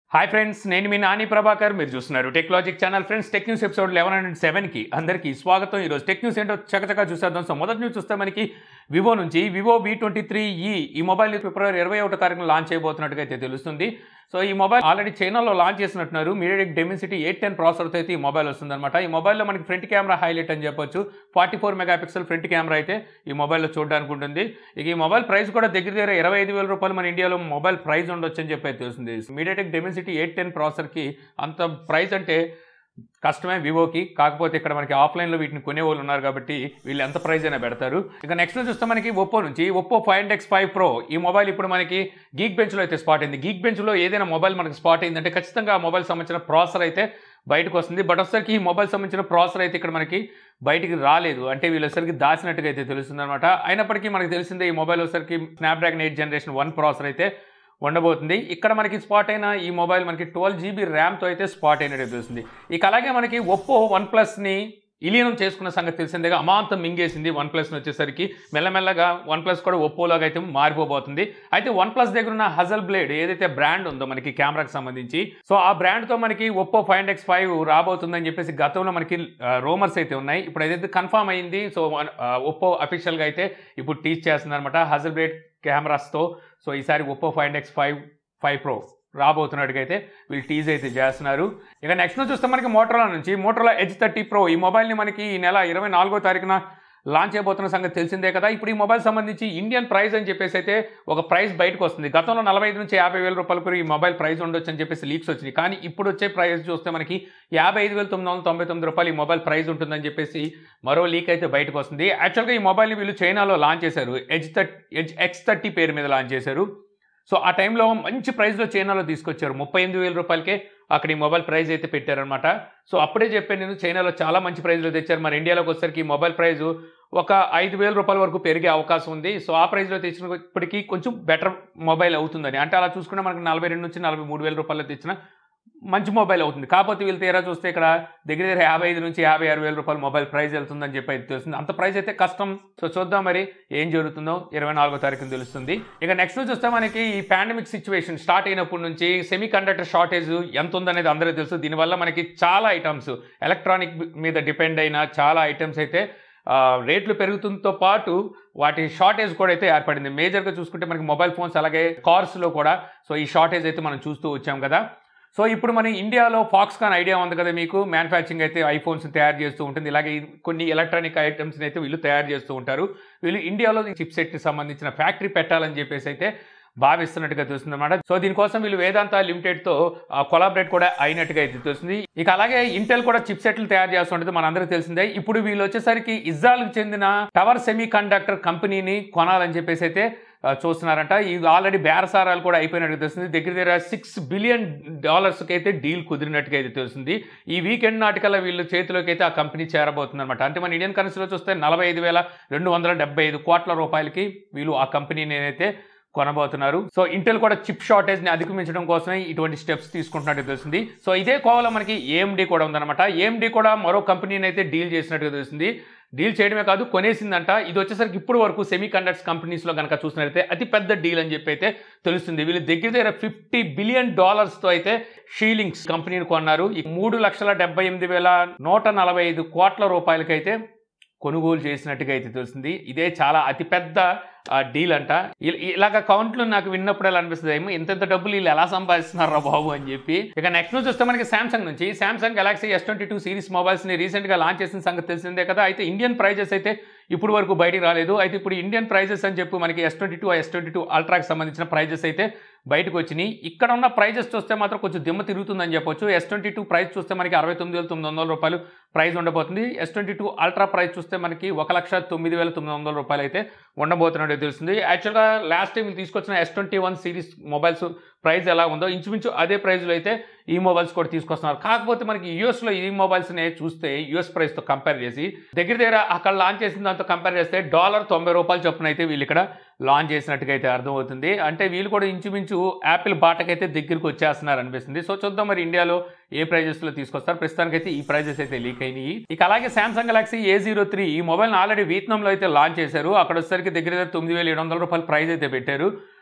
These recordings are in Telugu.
హాయ్ ఫ్రెండ్స్ నేను మీ నాని ప్రభాకర్ మీరు చూస్తున్నారు technologic channel friends tech news episode eleven hundred సెవెన్కి అందరికీ స్వాగతం ఈరోజు టెక్ న్యూస్ ఏంటో చకచకా చూసేద్దాం సో మొదటి న్యూస్ చూస్తే మనకి వివో నుంచి వివో వి ట్వంటీ త్రీ ఈ ఈ మొబైల్ ఫిబ్రవరి ఇరవై ఒకటో తారీఖున లాంచ్ చేయబోతున్నట్టుగా అయితే తెలుస్తుంది సో ఈ మొబైల్ ఆల్రెడీ చైనాలో లాంచ్ చేసినట్టున్నారు మీడియాటెక్ డెమిసిటీ ఎయిట్ టెన్ ప్రాసెసర్తో అయితే ఈ మొబైల్ వస్తుందన్నమాట ఈ మొబైల్లో మనకి ఫ్రంట్ కెమెరా హైలైట్ అని చెప్పొచ్చు forty four megapixel front camera అయితే ఈ మొబైల్లో చూడడానికి ఉంటుంది ఇక ఈ మొబైల్ ప్రైస్ కూడా దగ్గర దగ్గర ఇరవై ఐదు వేల రూపాయలు మన ఇండియాలో మొబైల్ ప్రైస్ ఉండొచ్చు అని చెప్పి అయితే తెలుస్తుంది మీడియాటెక్ డెమిసిటీ ఎయిట్ టెన్ ప్రాసెసర్కి అంత ప్రైస్ అంటే కష్టమే వివోకి కాకపోతే ఇక్కడ మనకి ఆఫ్లైన్లో వీటిని కొనే వాళ్ళు ఉన్నారు కాబట్టి వీళ్ళు ఎంత ప్రైస్ అయినా పెడతారు ఇక నెక్స్ట్ చూస్తే మనకి ఒప్పో నుంచి Oppo five and X five pro ఈ మొబైల్ ఇప్పుడు మనకి గీక్ బెంచ్లో అయితే స్పాట్ అయింది గీక్ బెంచ్లో ఏదైనా మొబైల్ మనకి స్పాట్ అయిందంటే ఖచ్చితంగా ఆ మొబైల్ సంబంధించిన ప్రాసెసర్ అయితే బయటకు వస్తుంది బట్ వచ్చేసరికి ఈ మొబైల్ సంబంధించిన ప్రాసెసర్ అయితే ఇక్కడ మనకి బయటికి రాలేదు అంటే వీళ్ళొసరికి దాచినట్టుగా అయితే తెలుస్తుంది అనమాట అయినప్పటికీ మనకి తెలిసిందే ఈ మొబైల్ వచ్చేసరికి Snapdragon eight generation one processor అయితే ఉండబోతుంది ఇక్కడ మనకి స్పాట్ అయిన ఈ మొబైల్ మనకి ట్వెల్వ్ జీబీ ర్యామ్తో అయితే స్పాట్ అయినట్టు తెలుస్తుంది ఇక అలాగే మనకి ఒప్పో వన్ ప్లస్ని విలీనం చేసుకున్న సంగతి తెలిసిందేగా అమాంతం మింగేసింది వన్ ప్లస్ని వచ్చేసరికి మెల్లమెల్లగా వన్ ప్లస్ కూడా ఒప్పోలాగా అయితే మారిపోబోతుంది అయితే వన్ ప్లస్ దగ్గర ఉన్న హజల్ బ్లేడ్ ఏదైతే బ్రాండ్ ఉందో మనకి కెమెరాకి సంబంధించి సో ఆ బ్రాండ్తో మనకి Oppo five and X five రాబోతుందని చెప్పేసి గతంలో మనకి రోమర్స్ అయితే ఉన్నాయి ఇప్పుడు ఏదైతే కన్ఫామ్ అయింది సో ఒప్పో అఫీషియల్గా అయితే ఇప్పుడు టీచ్ చేస్తుంది అనమాట హజల్ బ్లేడ్ కెమెరాస్తో సో ఈసారి Oppo five and X five five pro రాబోతున్నట్టుగా అయితే వీళ్ళు టీజ్ అయితే చేస్తున్నారు ఇక నెక్స్ట్ చూస్తే మనకి మోటరోలా నుంచి మోటరోలా హెచ్ థర్టీ ప్రో ఈ మొబైల్ని మనకి ఈ నెల ఇరవై నాలుగో తారీఖున లాంచ్ అయిపోతున్న సంగతి తెలిసిందే కదా ఇప్పుడు ఈ మొబైల్ సంబంధించి ఇండియన్ ప్రైస్ అని చెప్పేసి అయితే ఒక ప్రైస్ బయటకు వస్తుంది గతంలో నలభై ఐదు నుంచి యాభై వేల రూపాయలకు ఈ మొబైల్ ప్రైస్ ఉండొచ్చు అని చెప్పేసి లీక్స్ వచ్చినాయి కానీ ఇప్పుడు వచ్చే ప్రైస్ చూస్తే మనకి యాభై ఐదు వేల తొమ్మిది వందల తొంభై తొమ్మిది రూపాయలు ఈ మొబైల్ ప్రైస్ ఉంటుందని చెప్పేసి మరో లీక్ అయితే బయటకు వస్తుంది యాక్చువల్గా ఈ మొబైల్ని వీళ్ళు చైనాలో లాంచ్ చేశారు H thirty H X thirty పేరు మీద లాంచ్ చేశారు సో ఆ టైంలో మంచి ప్రైస్లో చైనాలో తీసుకొచ్చారు ముప్పై ఎనిమిది వేల రూపాయలకే అక్కడ ఈ మొబైల్ ప్రైస్ అయితే పెట్టారనమాట సో అప్పుడే చెప్పాను నేను చైనాలో చాలా మంచి ప్రైస్లో తెచ్చారు మరి ఇండియాలోకి వచ్చేసరికి ఈ మొబైల్ ప్రైస్ ఒక ఐదు వేల రూపాయల వరకు పెరిగే అవకాశం ఉంది సో ఆ ప్రైస్లో తెచ్చినప్పటికీ కొంచెం బెటర్ మొబైల్ అవుతుందని అంటే అలా చూసుకుంటే మనకి నలభై రెండు నుంచి నలభై మూడు వేల రూపాయలు తెచ్చిన మంచి మొబైల్ అవుతుంది కాకపోతే వీళ్ళు తీరా చూస్తే ఇక్కడ దగ్గర దగ్గర యాభై ఐదు నుంచి యాభై ఆరు వేల రూపాయల మొబైల్ ప్రైస్ వెళ్తుందని చెప్పి అయితే తెలుస్తుంది అంత ప్రైస్ అయితే కష్టం సో చూద్దాం మరి ఏం జరుగుతుందో ఇరవై నాలుగో తారీఖున తెలుస్తుంది ఇక నెక్స్ట్ చూస్తే మనకి ఈ పాండమిక్ సిచ్యువేషన్ స్టార్ట్ అయినప్పటి నుంచి సెమీ కండక్టర్ షార్టేజ్ ఎంత ఉందనేది అందరికీ తెలుసు దీనివల్ల మనకి చాలా ఐటమ్స్ ఎలక్ట్రానిక్ మీద డిపెండ్ అయిన చాలా ఐటమ్స్ అయితే రేట్లు పెరుగుతుంతో పాటు వాటి షార్టేజ్ కూడా అయితే ఏర్పడింది మేజర్గా చూసుకుంటే మనకి మొబైల్ ఫోన్స్ అలాగే కార్స్లో కూడా సో ఈ షార్టేజ్ అయితే మనం చూస్తూ వచ్చాం కదా సో ఇప్పుడు మన ఇండియాలో ఫాక్స్కాన్ ఐడియా ఉంది కదా మీకు మ్యానుఫ్యాక్చరింగ్ అయితే ఐఫోన్స్ తయారు చేస్తూ ఉంటుంది ఇలాగే కొన్ని ఎలక్ట్రానిక్ ఐటమ్స్ని అయితే వీళ్ళు తయారు చేస్తూ ఉంటారు వీళ్ళు ఇండియాలో చిప్ సెట్కి సంబంధించిన ఫ్యాక్టరీ పెట్టాలని చెప్పేసి అయితే భావిస్తున్నట్టుగా తెలుస్తుంది అనమాట సో దీనికోసం వీళ్ళు వేదాంత లిమిటెడ్తో కొలాబరేట్ కూడా అయినట్టుగా అయితే తెలుస్తుంది ఇక అలాగే ఇంటెల్ కూడా చిప్ సెట్లు తయారు చేస్తుంటుంది మనందరికీ తెలిసిందే ఇప్పుడు వీళ్ళు వచ్చేసరికి ఇజ్రాయల్కి చెందిన టవర్ సెమీ కండక్టర్ కంపెనీని కొనాలని చెప్పేసి అయితే చూస్తున్నారంట ఇది ఆల్రెడీ బేరసారాలు కూడా అయిపోయినట్టుగా తెలుస్తుంది దగ్గర దగ్గర సిక్స్ బిలియన్ డాలర్స్కి అయితే డీల్ కుదిరినట్టుగా అయితే తెలుస్తుంది ఈ వీకెండ్ నాటికల్లా వీళ్ళ చేతిలోకి అయితే ఆ కంపెనీ చేరబోతుంది అనమాట అంటే మన ఇండియన్ కరెన్సీలో చూస్తే నలభై ఐదు వేల రెండు వందల డెబ్బై ఐదు కోట్ల రూపాయలకి వీళ్ళు ఆ కంపెనీని అయితే కొనబోతున్నారు సో ఇంటెల్ కూడా చిప్ షార్టేజ్ని అధిగమించడం కోసమే ఇటువంటి స్టెప్స్ తీసుకుంటున్నట్టు తెలుస్తుంది సో ఇదే కోవలో మనకి ఏఎండి కూడా ఉందన్నమాట ఏఎండి కూడా మరో కంపెనీని అయితే డీల్ చేసినట్టుగా తెలుస్తుంది డీల్ చేయడమే కాదు కొనేసిందంట ఇది వచ్చేసరికి ఇప్పుడు వరకు సెమీ కండక్ట్స్ కంపెనీస్లో కనుక చూసినట్లయితే అతి పెద్ద డీల్ అని చెప్పి అయితే తెలుస్తుంది వీళ్ళు దగ్గర దగ్గర ఫిఫ్టీ బిలియన్ డాలర్స్తో అయితే షీలింగ్స్ కంపెనీని కొన్నారు ఈ మూడు లక్షల డెబ్బై ఎనిమిది వేల నూట నలభై ఐదు కోట్ల రూపాయలకైతే కొనుగోలు చేసినట్టుగా అయితే తెలుస్తుంది ఇదే చాలా అతిపెద్ద డీల్ అంట ఇలాగ కౌంట్లు నాకు విన్నప్పుడు ఎలా అనిపిస్తుంది ఏమో ఇంత డబ్బులు వీళ్ళు ఎలా సంపాదిస్తున్నారా బాబు అని చెప్పి ఇక నెక్స్ట్ నుంచి వస్తే మనకి శాంసంగ్ నుంచి Samsung Galaxy S twenty two series మొబైల్స్ని రీసెంట్గా లాంచ్ చేసిన సంగతి తెలిసిందే కదా అయితే ఇండియన్ ప్రైజెస్ అయితే ఇప్పుడు వరకు బయటికి రాలేదు అయితే ఇప్పుడు ఇండియన్ ప్రైజెస్ అని చెప్పి మనకి S twenty two S twenty two అల్ట్రాకి సంబంధించిన ప్రైజెస్ అయితే బయటకు వచ్చినాయి ఇక్కడ ఉన్న ప్రైజెస్ చూస్తే మాత్రం కొంచెం దిమ్మ తిరుగుతుందని చెప్పొచ్చు ఎస్ ట్వంటీ టూ ప్రైస్ చూస్తే మనకి అరవై తొమ్మిది వేల తొమ్మిది వందల రూపాయలు ప్రైస్ ఉండబోతుంది S twenty two Ultra price చూస్తే మనకి ఒక లక్ష తొమ్మిది వేల తొమ్మిది వందల రూపాయలు అయితే ఉండబోతున్నట్టు తెలుస్తుంది యాక్చువల్గా లాస్ట్ టైం తీసుకొచ్చిన S twenty one series mobiles price ఎలా ఉందో ఇంచుమించు అదే ప్రైస్లో అయితే ఈ మొబైల్స్ కూడా తీసుకొస్తున్నారు కాకపోతే మనకి యూఎస్లో ఈ మొబైల్స్ని చూస్తే యూఎస్ ప్రైస్తో కంపేర్ చేసి దగ్గర దగ్గర అక్కడ లాంచ్ చేసిన దాంతో కంపేర్ చేస్తే డాలర్ తొంభై రూపాయలు చొప్పున అయితే వీళ్ళు ఇక్కడ లాంచ్ చేసినట్టుగా అయితే అర్థమవుతుంది అంటే వీళ్ళు కూడా ఇంచుమించు యాపిల్ బాటకైతే దగ్గరికి వచ్చేస్తున్నారు అనిపిస్తుంది సో చూద్దాం మరి ఇండియాలో ఏ ప్రైజెస్లో తీసుకొస్తారు ప్రస్తుతానికైతే ఈ ప్రైజెస్ అయితే లీక్ అయినాయి ఇక అలాగే Samsung Galaxy A zero three ఈ మొబైల్ని ఆల్రెడీ వియత్నంలో అయితే లాంచ్ చేశారు అక్కడ వచ్చేసరికి దగ్గర దగ్గర తొమ్మిది వేల ఏడు వందల రూపాయల ప్రైస్ అయితే పెట్టారు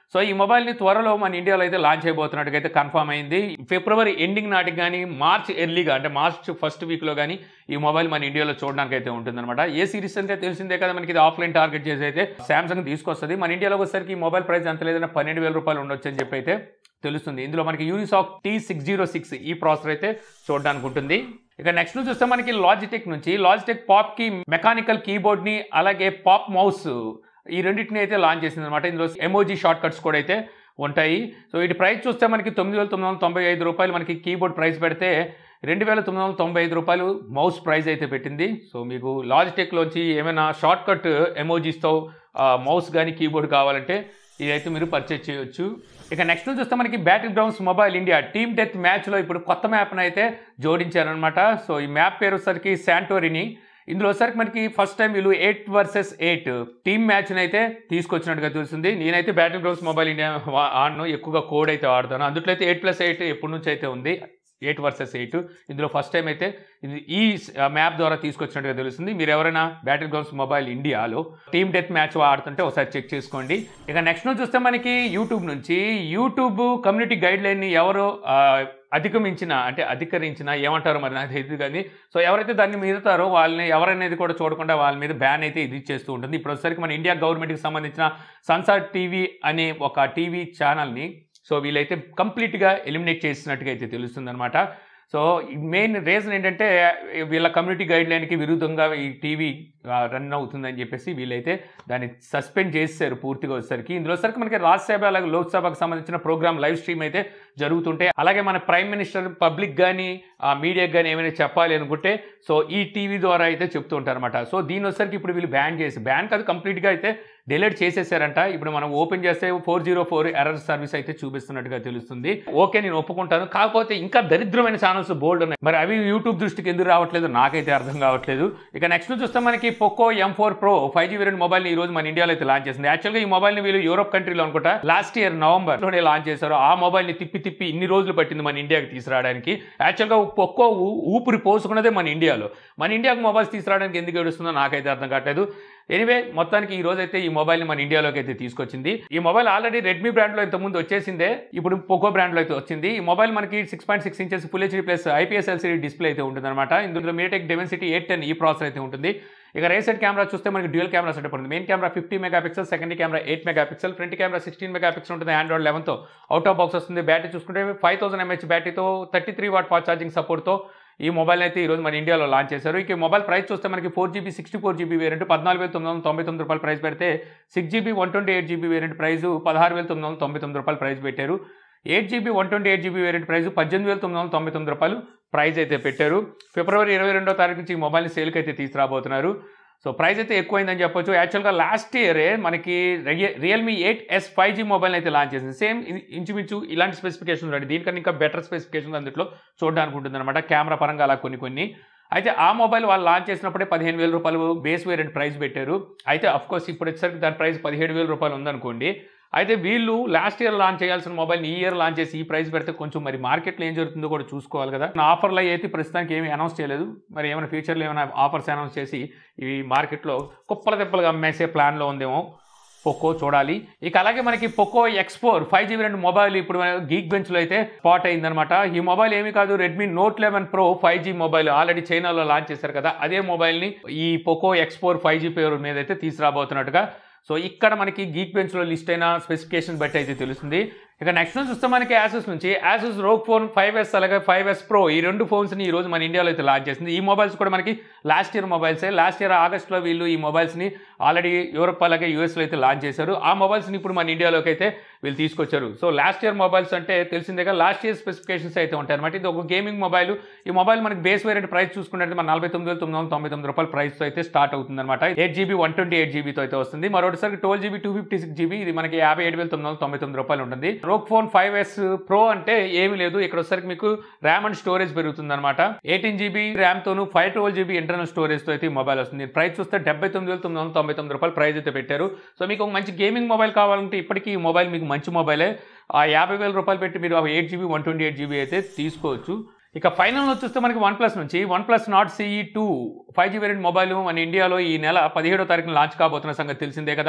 సో ఈ మొబైల్ని త్వరలో మన ఇండియాలో అయితే లాంచ్ అయిపోతున్నట్టుగా అయితే కన్ఫర్మ్ అయింది ఫిబ్రవరి ఎండింగ్ నాటికి కానీ మార్చ్ ఎర్లీగా అంటే మార్చ్ ఫస్ట్ వీక్లో కానీ ఈ మొబైల్ మన ఇండియాలో చూడడానికి అయితే ఉంటుందన్నమాట ఏ సిరీస్ అంటే తెలిసిందే కదా మనకి ఇది ఆఫ్లైన్ టార్గెట్ చేసి అయితే శాంసంగ్ తీసుకొస్తుంది మన ఇండియాలోకి వచ్చేసరికి ఈ మొబైల్ ప్రైస్ ఎంత లేదన్నా పన్నెండు వేల రూపాయలు ఉండొచ్చు అని చెప్పి అయితే తెలుస్తుంది ఇందులో మనకి Unisoc T six zero six ఈ ప్రాసెసర్ అయితే చూడడానికి ఉంటుంది ఇక నెక్స్ట్ చూస్తే మనకి లాజిటెక్ నుంచి లాజిటెక్ పాప్ కి మెకానికల్ కీబోర్డ్ ని అలాగే పాప్ మౌస్ ఈ రెండింటిని అయితే లాంచ్ చేసింది అనమాట ఇందులో ఎమోజీ షార్ట్ కట్స్ కూడా అయితే ఉంటాయి సో వీటి ప్రైస్ చూస్తే మనకి తొమ్మిది వేల తొమ్మిది వందల తొంభై ఐదు రూపాయలు మనకి కీబోర్డ్ ప్రైస్ పెడితే రెండు వేల తొమ్మిది వందల తొంభై ఐదు రూపాయలు మౌస్ ప్రైస్ అయితే పెట్టింది సో మీకు లాజిటెక్లోంచి ఏమైనా షార్ట్ కట్ ఎమోజీస్తో మౌస్ కానీ కీబోర్డ్ కావాలంటే ఇదైతే మీరు పర్చేజ్ చేయొచ్చు ఇక నెక్స్ట్ చూస్తే మనకి Battlegrounds Mobile India team death మ్యాచ్లో ఇప్పుడు కొత్త మ్యాప్ను అయితే జోడించారనమాట సో ఈ మ్యాప్ పేరు వచ్చేసరికి శాంటోరిని ఇందులో వచ్చరికి మనకి ఫస్ట్ టైం వీళ్ళు ఎయిట్ వర్సెస్ ఎయిట్ టీమ్ మ్యాచ్ని అయితే తీసుకొచ్చినట్టుగా తెలుస్తుంది నేనైతే బ్యాటిల్ గ్రౌండ్స్ మొబైల్ ఇండియా వా- ఆడను ఎక్కువగా కోడ్ అయితే వాడతాను అందులో అయితే ఎయిట్ ప్లస్ ఎయిట్ ఎప్పటి నుంచి అయితే ఉంది ఎయిట్ వర్సెస్ ఎయిట్ ఇందులో ఫస్ట్ టైం అయితే ఇది ఈ మ్యాప్ ద్వారా తీసుకొచ్చినట్టుగా తెలుస్తుంది మీరు ఎవరైనా బ్యాటిల్ గ్రౌండ్స్ మొబైల్ ఇండియాలో టీమ్ డెత్ మ్యాచ్ ఆడుతుంటే ఒకసారి చెక్ చేసుకోండి ఇక నెక్స్ట్ నుంచి చూస్తే మనకి యూట్యూబ్ నుంచి యూట్యూబ్ కమ్యూనిటీ గైడ్ లైన్ని ఎవరు ఆ, అధిగమించిన అంటే అధికరించిన ఏమంటారో మరి నాకు తెలియదు కానీ సో ఎవరైతే దాన్ని మీరుతారో వాళ్ళని ఎవరనేది కూడా చూడకుండా వాళ్ళ మీద బ్యాన్ అయితే ఇది చేస్తూ ఉంటుంది ఇప్పుడు వచ్చేసరికి మన ఇండియా గవర్నమెంట్కి సంబంధించిన సన్సార్ టీవీ అనే ఒక టీవీ ఛానల్ని సో వీళ్ళైతే కంప్లీట్గా ఎలిమినేట్ చేసినట్టుగా అయితే తెలుస్తుందన్నమాట సో మెయిన్ రీజన్ ఏంటంటే వీళ్ళ కమ్యూనిటీ గైడ్ లైన్కి విరుద్ధంగా ఈ టీవీ రన్ అవుతుందని చెప్పేసి వీళ్ళైతే దాన్ని సస్పెండ్ చేశారు పూర్తిగా వచ్చేసరికి ఇందులో వచ్చరికి మనకి రాజ్యసభ అలాగే లోక్సభకు సంబంధించిన ప్రోగ్రామ్ లైవ్ స్ట్రీమ్ అయితే జరుగుతుంటే అలాగే మన ప్రైమ్ మినిస్టర్ పబ్లిక్ కానీ మీడియాకి కానీ ఏమైనా చెప్పాలి అనుకుంటే సో ఈ టీవీ ద్వారా అయితే చెప్తూ ఉంటారన్నమాట సో దీని వచ్చరికి ఇప్పుడు వీళ్ళు బ్యాన్ చేసి బ్యాన్ కాదు కంప్లీట్గా అయితే డిలీట్ చేసేసారంట ఇప్పుడు మనం ఓపెన్ చేస్తే four zero four error service అయితే చూపిస్తున్నట్టుగా తెలుస్తుంది ఓకే నేను ఒప్పుకుంటాను కాకపోతే ఇంకా దరిద్రమైన ఛానల్స్ బోల్డ్ ఉన్నాయి మరి అవి యూట్యూబ్ దృష్టికి ఎందుకు రావట్లేదు నాకైతే అర్థం కావట్లేదు ఇక నెక్స్ట్ చూస్తే మనకి Poco M four pro five G variant mobile ఈ రోజు మన ఇండియాలో అయితే లాంచ్ చేసింది యాక్చువల్గా ఈ మొబైల్ ని వీళ్ళు యూరోప్ కంట్రీలో అనుకుంటా లాస్ట్ ఇయర్ నవంబర్ లోనే లాంచ్ చేశారు ఆ మొబైల్ ని తిప్పి తిప్పి ఇన్ని రోజులు పట్టింది మన ఇండియాకి తీసుకురావడానికి యాక్చువల్గా పొక్కో ఊ- ఊపిరి పోసుకున్నదే మన ఇండియాలో మన ఇండియాకు మొబైల్స్ తీసుకురావడానికి ఎందుకు ఏడుస్తుందో నాకైతే అర్థం కావట్లేదు ఎనివే మొత్తానికి ఈ రోజు అయితే ఈ మొబైల్ ని మన ఇండియాలోకి అయితే తీసుకొచ్చింది ఈ మొబైల్ ఆల్రెడీ రెడ్మీ బ్రాండ్ లో ఇంతకుముందు వచ్చేసిందే ఇప్పుడు పోకో బ్రాండ్ లో అయితే వచ్చింది ఈ మొబైల్ మనకి six point six inches full HD plus IPS LCD display అయితే ఉంటుంది అనమాట ఇందులో మీటెక్ డెమెన్సిటీ ఎయిట్ టెన్ ఈ ప్రాసెసర్ అయితే ఉంటుంది ఇక రైట్ సైడ్ కెమెరా చూస్తే మనకి డ్యూయల్ కెమెరా సెటప్ ఉంటుంది main camera fifty megapixel second camera eight megapixel front camera sixteen megapixel ఉంటుంది ఆండ్రాయిడ్ లెవెన్తో అవుట్ ఆఫ్ బాక్స్ వస్తుంది బ్యాటరీ చూసుకుంటే ఫైవ్ థౌసండ్ ఎంహెచ్ బ్యాటరీతో thirty three watt fast charging సపోర్ట్తో ఈ మొబైల్ అయితే ఈరోజు మన ఇండియాలో లాంచ్ చేశారు ఇక ఈ మొబైల్ ప్రైస్ చూస్తే మనకి four GB sixty four GB variant పద్నాలుగు వేల తొమ్మిది వందల తొంభై తొమ్మిది రూపాయలు ప్రైస్ పెడితే six GB one twenty eight GB variant price పదహారు వేల తొమ్మిది వందల తొంభై తొమ్మిది రూపాయలు ప్రైస్ పెట్టారు eight GB one twenty eight GB variant price పద్దెనిమిది వేల తొమ్మిది వందల తొంభై తొమ్మిది రూపాయలు ప్రైస్ అయితే పెట్టారు ఫిబ్రవరి ఇరవై రెండో తారీఖు నుంచి ఈ మొబైల్ని సేల్కి అయితే తీసుకురాబోతున్నారు సో ప్రైస్ అయితే ఎక్కువైందని చెప్పొచ్చు యాక్చువల్గా లాస్ట్ ఇయరే మనకి Realme eight S five G mobile అయితే లాంచ్ చేసింది సేమ్ ఇంచుమించు ఇలాంటి స్పెసిఫికేషన్స్ ఉంటాయి దీనికన్నా ఇంకా బెటర్ స్పెసిఫికేషన్స్ అందులో చూడడానికి ఉంటుంది అనమాట కెమెరా పరంగా అలా కొన్ని కొన్ని అయితే ఆ మొబైల్ వాళ్ళు లాంచ్ చేసినప్పుడే పదిహేను వేల రూపాయలు బేస్ వేరియంట్ ప్రైస్ పెట్టారు అయితే అఫ్ కోర్స్ ఇప్పుడు వచ్చేసరికి దాని ప్రైస్ పదిహేడు వేల రూపాయలు ఉందనుకోండి అయితే వీళ్ళు లాస్ట్ ఇయర్ లాంచ్ చేయాల్సిన మొబైల్ ఈ ఇయర్ లాంచ్ చేసి ఈ ప్రైస్ పెడితే కొంచెం మరి మార్కెట్లో ఏం జరుగుతుందో కూడా చూసుకోవాలి కదా నా ఆఫర్లు అయితే ప్రస్తుతానికి ఏమీ అనౌన్స్ చేయలేదు మరి ఏమైనా ఫ్యూచర్లో ఏమైనా ఆఫర్స్ అనౌన్స్ చేసి ఇవి మార్కెట్లో కుప్పల దెప్పలుగా అమ్మేసే ప్లాన్లో ఉందేమో పొక్కో చూడాలి ఇక అలాగే మనకి Poco X four five GB రెండు మొబైల్ ఇప్పుడు గీక్ బెంచ్లో అయితే స్పాట్ అయిందనమాట ఈ మొబైల్ ఏమీ కాదు Redmi Note eleven pro five G mobile already చైనాలో లాంచ్ చేశారు కదా అదే మొబైల్ని ఈ Poco X four five G పేరు మీద అయితే తీసుకురాబోతున్నట్టుగా సో ఇక్కడ మనకి గీక్ బెంచ్లో లిస్ట్ అయిన స్పెసిఫికేషన్ బట్టి అయితే తెలుస్తుంది ఇక నెక్స్ట్ చూస్తే మనకి యాసెస్ నుంచి ASUS ROG Phone five S అలాగే ఫైవ్ ఎస్ ప్రో ఈ రెండు ఫోన్స్ని ఈ రోజు మన ఇండియాలో అయితే లాంచ్ చేసింది ఈ మొబైల్స్ కూడా మనకి లాస్ట్ ఇయర్ మొబైల్సే లాస్ట్ ఇయర్ ఆగస్ట్లో వీళ్ళు ఈ మొబైల్స్ని ఆల్రెడీ యూరోప్ అలాగే యూఎస్లో అయితే లాంచ్ చేశారు ఆ మొబైల్స్ని ఇప్పుడు మన ఇండియాలోకి అయితే వీళ్ళు తీసుకొచ్చారు సో లాస్ట్ ఇయర్ మొబైల్స్ అంటే తెలిసిందే కదా లాస్ట్ ఇయర్ స్పెసిఫికేషన్స్ అయితే ఉంటాయి అనమాట ఇది ఒక గేమింగ్ మొబైల్ ఈ మొబైల్ మనకి బేస్ వేరియంట్ ప్రైస్ చూసుకున్నట్టు మన నలభై తొమ్మిది వేల తొమ్మిది వందల తొంభై తొమ్మిది రూపాయల ప్రైస్తో అయితే స్టార్ట్ అవుతుంది అనమాట eight GB one twenty eight జీబీతో అయితే వస్తుంది మరోటిసారి twelve GB two fifty six GB ఇది మనకి యాభై ఏడు వేల తొమ్మిది వందల తొంభై తొమ్మిది రూపాయలు ఉంటుంది ROG Phone five S pro అంటే ఏమీ లేదు ఇక్కడ వచ్చేసరికి మీకు ర్యామ్ అండ్ స్టోరేజ్ పెరుగుతుంది అనమాట ఎయిటీన్ జీబీ ర్యామ్ తోను five twelve GB internal storage తో అయితే ఈ మొబైల్ వస్తుంది ప్రైస్ చూస్తే డెబ్బై తొమ్మిది వేల తొమ్మిది వందల తొంభై తొమ్మిది రూపాయలు ప్రైస్ అయితే పెట్టారు సో మీకు ఒక మంచి గేమింగ్ మొబైల్ కావాలంటే ఇప్పటికీ ఈ మొబైల్ మీకు మంచి మొబైలే ఆ యాభై వేల రూపాయలు పెట్టి మీరు eight GB one twenty eight GB అయితే తీసుకోవచ్చు ఇక ఫైనల్ వచ్చేస్తే మనకి వన్ ప్లస్ నుంచి OnePlus Nord CE two five G variant mobile మన ఇండియాలో ఈ నెల పదిహేడో తారీఖున లాంచ్ కాబోతున్న సంగతి తెలిసిందే కదా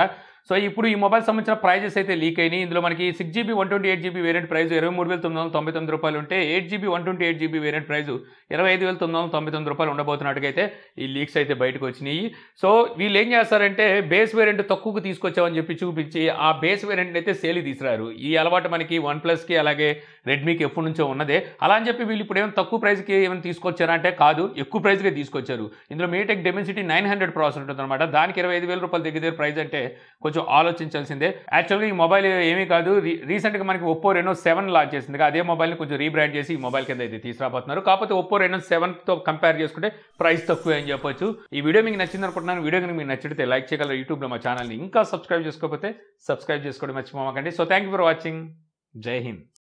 సో ఇప్పుడు ఈ మొబైల్ సంబంధించిన ప్రైజెస్ అయితే లీక్ అయినాయి ఇందులో మనకి six GB one twenty eight GB variant price ఇరవై మూడు వేల తొమ్మిది వందల తొంభై తొమ్మిది రూపాయలు ఉంటే eight GB one twenty eight GB variant price ఇరవై ఐదు వేల తొమ్మిది వందల తొంభై తొమ్మిది రూపాయలు ఉండబోతున్నట్టుగా అయితే ఈ లీక్స్ అయితే బయటకు వచ్చినాయి సో వీళ్ళు ఏం చేస్తారంటే బేస్ వేరియంట్ తక్కువకు తీసుకొచ్చామని చెప్పి చూపించి ఆ బేస్ వేరియంట్ అయితే సేల్ తీసుకురారు ఈ అలవాటు మనకి వన్ ప్లస్కి అలాగే రెడ్మీకి ఎప్పటి నుంచో ఉన్నదే అలా అని చెప్పి వీళ్ళు ఇప్పుడు ఏమైనా తక్కువ ప్రైస్కి ఏమైనా తీసుకొచ్చారా అంటే కాదు ఎక్కువ ప్రైస్గా తీసుకొచ్చారు ఇందులో MediaTek Dimensity nine hundred process ఉంటుంది అనమాట దానికి ఇరవై ఐదు వేల రూపాయలు దగ్గర ప్రైస్ అంటే కొంచెం ఆలోచించాల్సిందే యాక్చువల్గా ఈ మొబైల్ ఏమీ కాదు రీ రీసెంట్గా మనకి ఒప్పో రెనో సెవెన్ లాంచ్ చేసింది అదే మొబైల్ని కొంచెం రీబ్రాండ్ చేసి ఈ మొబైల్ కింద అయితే తీసుకురాబోతున్నారు కాకపోతే ఒప్పో రెనో సెవెన్తో కంపేర్ చేసుకుంటే ప్రైస్ తక్కువ అని చెప్పొచ్చు ఈ వీడియో మీకు నచ్చింది అనుకుంటున్నాను వీడియో కనుక మీకు నచ్చితే లైక్ చేయగలరు యూట్యూబ్లో మా ఛానల్ని ఇంకా సబ్స్క్రైబ్ చేసుకోకపోతే సబ్స్క్రైబ్ చేసుకోవడం మర్చిపోమాకండి so thank you for watching Jai Hind